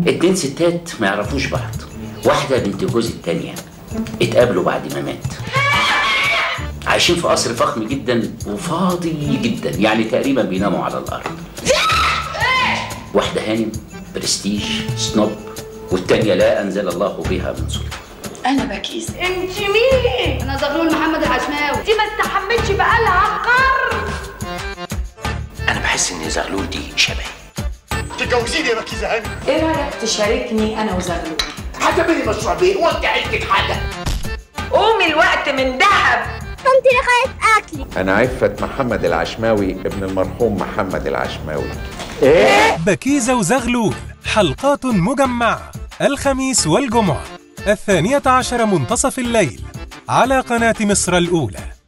اتنين ستات ما يعرفوش بعض واحدة بنت جوز التانية اتقابلوا بعد ما مات عايشين في قصر فخم جدا وفاضي جدا يعني تقريبا بيناموا على الأرض واحدة هانم برستيج سنوب والتانية لا أنزل الله بها من سلطان انا بكيس انت مين؟ انا زغلول محمد العشماوي دي ما استحملش بقالها قرن أنا بحس إن زغلول دي شبهي تتجوزيني يا بكيزة هاني ايه رايك تشاركني انا وزغلول هتعملي مشروع بيه وانت عندك حاجه قومي الوقت من دهب قمت لغاية أكلي أنا عفت محمد العشماوي ابن المرحوم محمد العشماوي بكيزة وزغلول حلقات مجمعة الخميس والجمعة الثانية عشر منتصف الليل على قناة مصر الأولى